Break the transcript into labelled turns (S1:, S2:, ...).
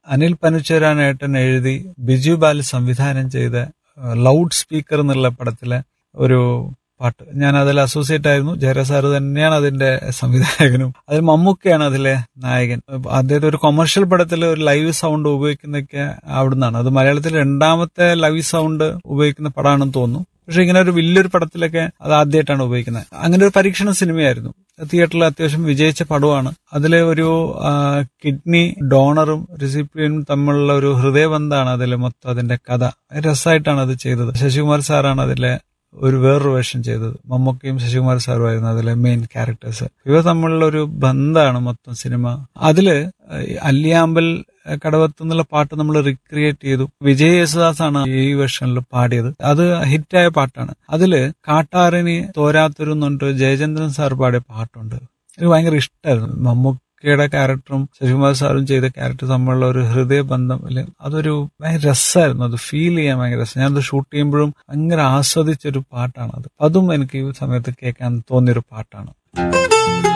S1: അനിൽ പനുച്ചേരാനേട്ടൻ എഴുതി ബിജു ബാലി സംവിധാനം ചെയ്ത ലൗഡ് സ്പീക്കർ എന്നുള്ള പടത്തിലെ ഒരു പാട്ട് ഞാൻ അതിൽ അസോസിയേറ്റ് ആയിരുന്നു ജയര സാറ് തന്നെയാണ് അതിന്റെ സംവിധായകനും അതിൽ മമ്മൂക്കയാണ് അതിലെ നായകൻ അദ്ദേഹത്തെ ഒരു കൊമേഴ്ഷ്യൽ പടത്തിൽ ഒരു ലൈവ് സൗണ്ട് ഉപയോഗിക്കുന്നതൊക്കെ അവിടുന്നാണ് അത് മലയാളത്തിൽ രണ്ടാമത്തെ ലൈവ് സൗണ്ട് ഉപയോഗിക്കുന്ന പടമാണെന്ന് തോന്നുന്നു പക്ഷെ ഇങ്ങനെ ഒരു വലിയൊരു പടത്തിലൊക്കെ അത് ആദ്യമായിട്ടാണ് ഉപയോഗിക്കുന്നത് അങ്ങനെ ഒരു പരീക്ഷണ സിനിമയായിരുന്നു തിയേറ്ററിൽ അത്യാവശ്യം വിജയിച്ച പടമാണ് അതിലെ ഒരു കിഡ്നി ഡോണറും റിസിപ്പിയനും തമ്മിലുള്ള ഒരു ഹൃദയബന്ധമാണ് അതിൽ മൊത്തം അതിന്റെ കഥ രസമായിട്ടാണ് അത് ചെയ്തത് ശശികുമാർ സാറാണ് അതിലെ ഒരു വേറൊരു വേഷം ചെയ്തത് മമ്മൂക്കയും ശശികുമാർ സാറുമായിരുന്നു അതിലെ മെയിൻ ക്യാരക്ടേഴ്സ് ഇവ തമ്മിലുള്ള ഒരു ബന്ധമാണ് മൊത്തം സിനിമ അതില് അല്ലിയാമ്പൽ കടവത്ത് എന്നുള്ള പാട്ട് നമ്മൾ റിക്രിയേറ്റ് ചെയ്തു വിജയ് യേശുദാസ് ആണ് ഈ വേർഷനിൽ പാടിയത് അത് ഹിറ്റായ പാട്ടാണ് അതില് കാട്ടാറിനി തോരാത്തൊരു എന്നുണ്ട് ജയചന്ദ്രൻ സാർ പാടിയ പാട്ടുണ്ട് എനിക്ക് ഭയങ്കര ഇഷ്ടമായിരുന്നു മമ്മൂക്കയുടെ ക്യാരക്ടറും ശശികുമാർ സാറും ചെയ്ത ക്യാരക്ടർ തമ്മിലുള്ള ഒരു ഹൃദയബന്ധം അല്ലെ അതൊരു ഭയങ്കര രസമായിരുന്നു അത് ഫീൽ ചെയ്യാൻ ഭയങ്കര രസം ഞാനത് ഷൂട്ട് ചെയ്യുമ്പോഴും ഭയങ്കര ആസ്വദിച്ചൊരു പാട്ടാണ് അത് അതും എനിക്ക് ഈ സമയത്ത് കേൾക്കാൻ തോന്നിയൊരു പാട്ടാണ്